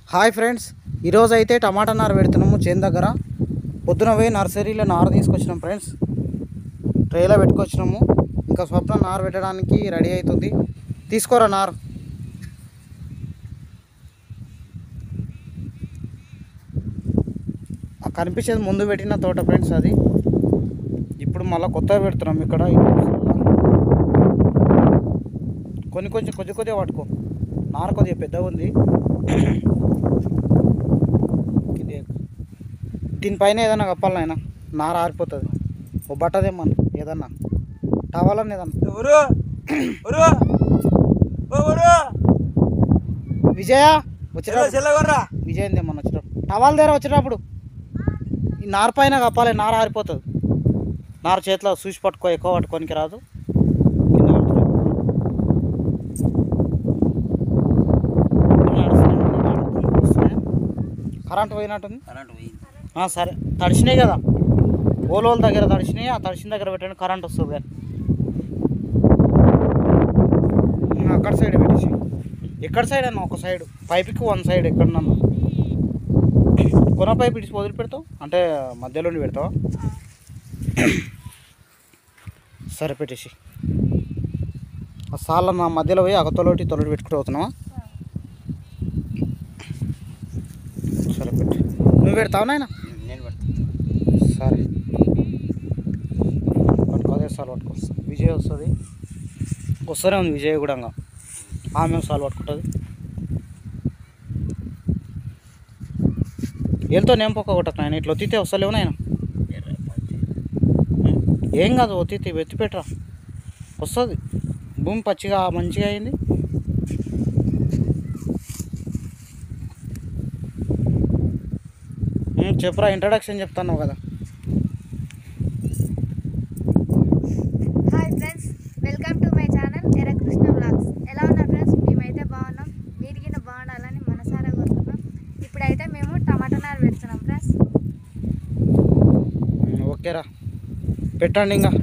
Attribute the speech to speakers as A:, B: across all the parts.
A: Hi friends ఈరోజు అయితే టమాటా నార పెడుతున్నాము చేను దగ్గర పొద్దున పోయి నర్సరీలో నార తీసుకొచ్చినాం ఫ్రెండ్స్ ట్రేలో పెట్టుకొచ్చినాము ఇంకా స్వప్న నార పెట్టడానికి రెడీ అవుతుంది తీసుకోరా నార ఆ కనిపించేది ముందు పెట్టిన తోట ఫ్రెండ్స్ అది ఇప్పుడు మళ్ళీ కొత్తగా పెడుతున్నాం ఇక్కడ ఈ రోజుల్లో. కొన్ని కొంచెం కొద్ది కొద్దిగా పట్టుకో నార కొద్దిగా పెద్దగా ఉంది ఇది దీనిపైన ఏదైనా కప్పాలి నాయన నార ఆరిపోతుంది ఓ బట్టదేమన్నా ఏదన్నా టవాలని ఏదన్నా
B: ఎవరు ఎవరు ఓ ఎవరు
A: విజయ
B: చెల్ల
A: వచ్చేటప్పుడు
B: చెల్లగొర్రా
A: విజయం ఏమన్నా వచ్చేటప్పుడు టవాల్ దగ్గర వచ్చేటప్పుడు ఈ నార పైన కప్పాలి నార ఆరిపోతుంది నార చేతిలో చూసి పట్టుకో ఎక్కువ పట్టుకోనికి రాదు కింద పడుతుంది. నడుస్తున్నాయి. కరెంట్ పోయినట్టుంది
B: కరెంట్ పోయింది
A: ఆ, సరే తడిచినాయి కదా ఓలోల దగ్గర తడిచినాయి ఆ తడిచిన దగ్గర పెట్టండి కరెంట్ వస్తుంది కానీ ఉమ్, అక్కడ సైడ్ పెట్టేసి ఎక్కడ సైడ్ అన్న ఒక సైడ్ పైప్కి వన్ సైడ్ ఎక్కడన్నా కొన పైప్ ఇడిచి వదిలి పెడతావు అంటే మధ్యలో ఉండి పెడతావా సరే పెట్టేసి ఆ సాళ్ళ నా మధ్యలో పోయి ఒక తొలటి తొలటి పెట్టుకుంటూ అవుతున్నావా సరే పెట్టి నువ్వు పెడతావు నాయనా
B: నేను పెడతా
A: సరే పట్టుకో అదే సార్ పట్టుకో విజయ్ వస్తుంది వస్తూనే ఉంది విజయ్ కూడా ఇంకా. ఆమె సార్ పట్టుకుంటుంది వెళ్తా నేను పొక్క కొట్టకు నాయన ఇట్లా ఒత్తితే వస్తలేవు నాయన ఏం కాదు ఒత్తితే ఎత్తి పెట్టరా వస్తుంది భూమి పచ్చిగా మంచిగా అయింది ఉమ్, చెప్పురా ఇంట్రడక్షన్ చెప్తాను కదా
C: hi friends welcome to my channel Errakrishna vlogs ఎలా ఉన్నారు ఫ్రెండ్స్ మేమైతే బాగున్నాం మీరు కింద బాగుండాలని మనసారా కోరుకున్నాం ఇప్పుడైతే మేము టమాటా నారు పెడుతున్నాం ఫ్రెండ్స్
A: ఉమ్, ఓకేరా పెట్టండి ఇంకా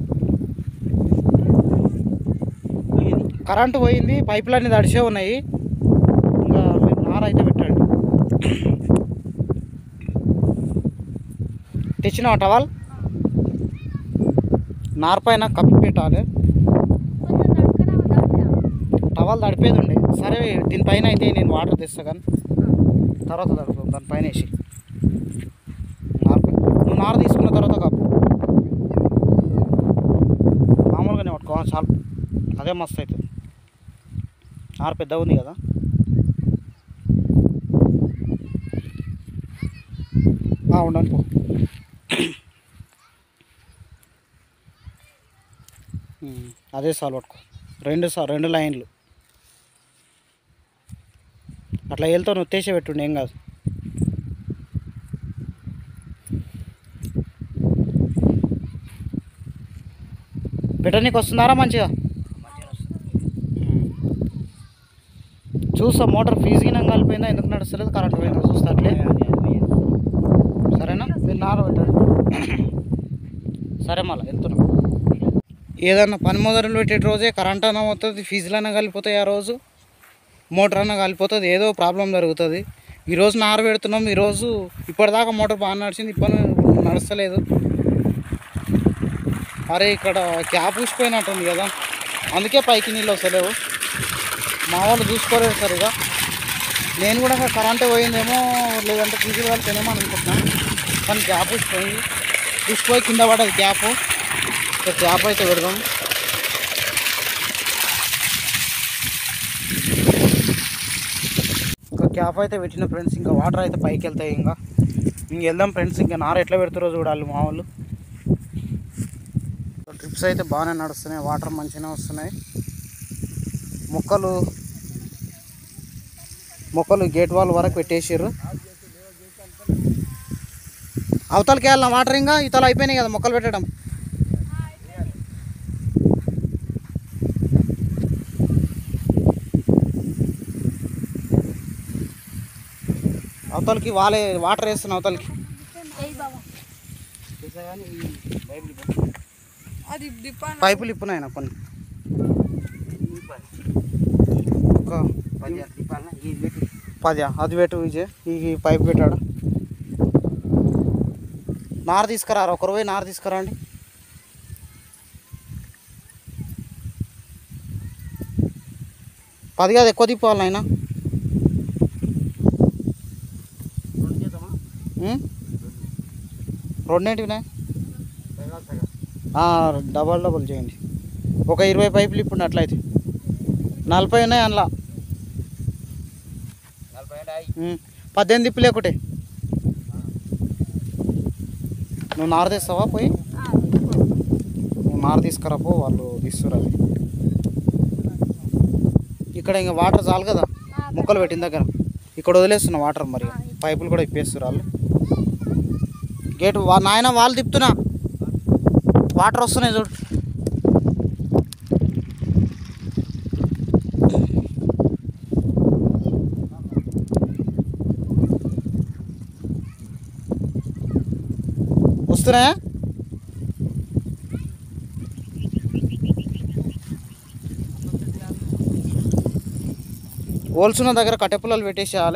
A: కరెంటు పోయింది పైపులన్నీ తడిసే ఉన్నాయి ఇంకా మీరు నార అయితే పెట్టండి తెచ్చినావా టవాల్ నార పైన కప్పి పెట్టాలి
C: కొంచెం తడుకనే ఉందా
A: టవాల్ తడిపేది ఉండే సరే దీనిపైన అయితే నేను వాటర్ తెస్తా కానీ తర్వాత తడుపుతాం దానిపైన వేసి నార పై- నువ్వు నార తీసుకున్న తర్వాత కప్పు మామూలుగానే పట్టుకో చాలు అదే మస్తు అవుతుంది నార పెద్దగా ఉంది కదా ఆ, ఉండండి పో ఉమ్, అదే సాల్ పట్టుకో రెండు సార్ రెండు లైన్లు అట్లా వెళ్తావు ఉత్తేసే పెట్టుండే ఏం కాదు పెట్టనీకి వస్తున్నారా మంచిగా ఉమ్. చూస్తా మోటార్ ఫీజుగిన కలిపోయిందా ఎందుకు నడుస్తలేదు కరెంట్ పోయిందా చూస్తా అట్లే సరేనా మీరు నార పెట్టండి సరే మళ్ళీ వెళ్తున్నాం ఏదన్నా పని మొదలు పెట్టే రోజే కరెంట్ అన్న అవుతుంది ఫీజులన్నా కలిపోతాయి ఆ రోజు మోటార్ అన్న కలిపోతుంది ఏదో ప్రాబ్లం జరుగుతుంది ఈరోజు నార పెడుతున్నాం ఈరోజు ఇప్పటిదాకా మోటార్ బాగా నడిచింది ఇప్పుడు నడుస్తలేదు అరే ఇక్కడ క్యాప్ ఊసిపోయినట్టుంది కదా అందుకే పైకి నీళ్ళు వస్తలేవు మా వాళ్ళు చూసుకోలేదు సరిగా నేను కూడా ఇంకా కరెంటే పోయిందేమో లేదంటే ఫీజులు కలిపోయినేమో అని అనుకుంటున్నాను కానీ క్యాప్ ఊసిపోయింది ఊసిపోయి కింద పడదు క్యాప్ ఇక క్యాప్ అయితే పెడదాం ఇంకా క్యాప్ అయితే పెట్టిన ఫ్రెండ్స్ ఇంకా వాటర్ అయితే పైకి వెళ్తాయి ఇంకా ఇంక వెళ్దాం ఫ్రెండ్స్ ఇంకా నార ఎట్లా పెడతారో చూడాలి మా వాళ్ళు ట్రిప్స్ అయితే బాగానే నడుస్తున్నాయి వాటర్ మంచిగానే వస్తున్నాయి మొక్కలు మొక్కలు గేట్ వాల్ వరకు పెట్టేసారు అవతలకి వెళ్ళిన వాటర్ ఇంకా ఇతలు అయిపోయినాయి కదా మొక్కలు పెట్టడం అవతలకి వాళ్ళే వాటర్ వేస్తున్న అవతలకి
C: అది డిపాన్
A: పైపులు ఇప్పున్నాయి కొన్ని ఒక
B: పది దీపాలన ఇది పెట్టి
A: పది అది పెట్టు విజయ్ ఈ పైప్ పెట్టాడు నార తీసుకురారు ఒకరు పోయి నార తీసుకురండి పది కాదు ఎక్కువ తిప్పాలి నాయన ఉం? రెండేంటివినా డబల్ డబల్ చేయండి ఒక ఇరవై పైపులు ఇప్పుడు అట్లయితే నలభై ఉన్నాయి అందులో
B: నలభై ఏడు అయ్యి
A: ఉం. పద్దెనిమిది తిప్పులు ఒకటే నువ్వు నార తీస్తావా పోయి నువ్వు నార తీసుకురా పో వాళ్ళు తీస్తురు అది ఇక్కడ ఇంకా వాటర్ చాలు కదా ముక్కలు పెట్టిన దగ్గర ఇక్కడ వదిలేస్తున్నా వాటర్ మరి పైపులు కూడా ఇప్పేస్తారు వాళ్ళు గేట్ వా నాయన వాళ్ళు తిప్పుతున్నా వాటర్ వస్తున్నాయి చూడు వస్తున్నాయా హోల్సున్న దగ్గర కట్టెపుల్లలు పెట్టేసేయాలి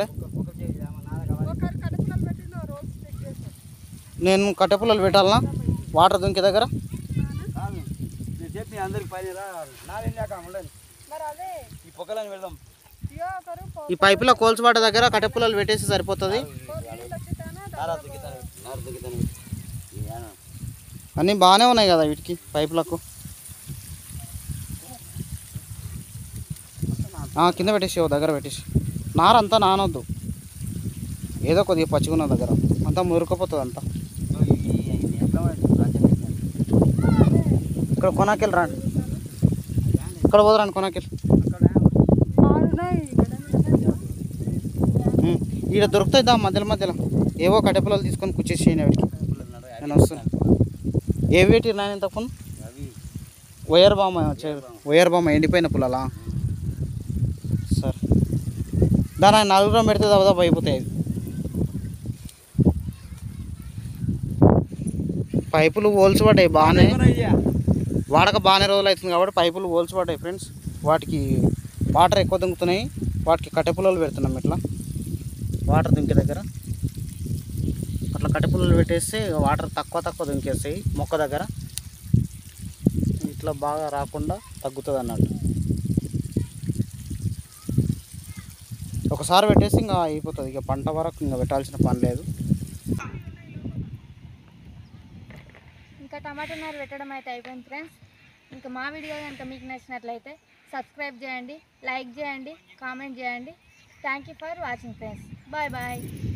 A: నేను కట్టెపుల్లలు పెట్టాలనా వాటర్ దుంకి దగ్గర
B: కాదు నేను చెప్పి అందరికి పని రా నాలుగు లేక ఉండండి
C: మరి అదే
B: ఈ పొక్కలని వెళ్దాం
C: ఇయో ఒకరు
A: ఈ పైపులో కోల్చుబాట దగ్గర కట్టెపుల్లలు పెట్టేసి సరిపోతుంది
B: నారా దుక్కితాను నార దుక్కితాను ఏనా
A: అన్నీ బాగానే ఉన్నాయి కదా వీటికి పైపులకు ఆ, కింద పెట్టేసి ఓ దగ్గర పెట్టేసి నార అంతా నానొద్దు ఏదో కొద్దిగా పచ్చిగున్న దగ్గర అంతా మురుకపోతుంది అంతా ఇక్కడ కొనాకెళ్ళి రండి ఇక్కడ పోదురండి కొనాకెళ్ళి ఉం. ఈడ దొరుకుతాయి దా మధ్యలో మధ్యలో ఏవో కట్టెపుల్లలు తీసుకొని కూర్చేసేయండి వాడికి నేను వస్తున్నా ఏ వేటి నాయన తప్పను
B: అవి
A: వైర్ బామ్మ వచ్చారు వైర్ బామ్మ ఎండిపోయిన పుల్లలా సరే దాని నలుగురం పెడితే దాదాపు అయిపోతాయి అవి పైపులు హోల్స్ పడ్డాయి బాగానే వాడక బాగానే రోజులు అవుతుంది కాబట్టి పైపులు హోల్స్ పడ్డాయి ఫ్రెండ్స్ వాటికి వాటర్ ఎక్కువ దుంకుతున్నాయి వాటికి కట్టెపుల్లలు పెడుతున్నాం ఇట్లా వాటర్ దుంకే దగ్గర అట్లా కట్టెపుల్లలు పెట్టేస్తే వాటర్ తక్కువ తక్కువ దుంకేస్తాయి మొక్క దగ్గర ఇట్లా బాగా రాకుండా తగ్గుతుంది అన్నట్టు ఒకసారి పెట్టేసి ఇంకా అయిపోతుంది ఇక పంట వరకు ఇంకా పెట్టాల్సిన పని లేదు
C: ఇంకా టమాటా నారు పెట్టడం అయితే అయిపోయింది ఫ్రెండ్స్ ఇంకా మా వీడియో కనుక మీకు నచ్చినట్లయితే సబ్స్క్రైబ్ చేయండి లైక్ చేయండి కామెంట్ చేయండి thank you for watching friends bye bye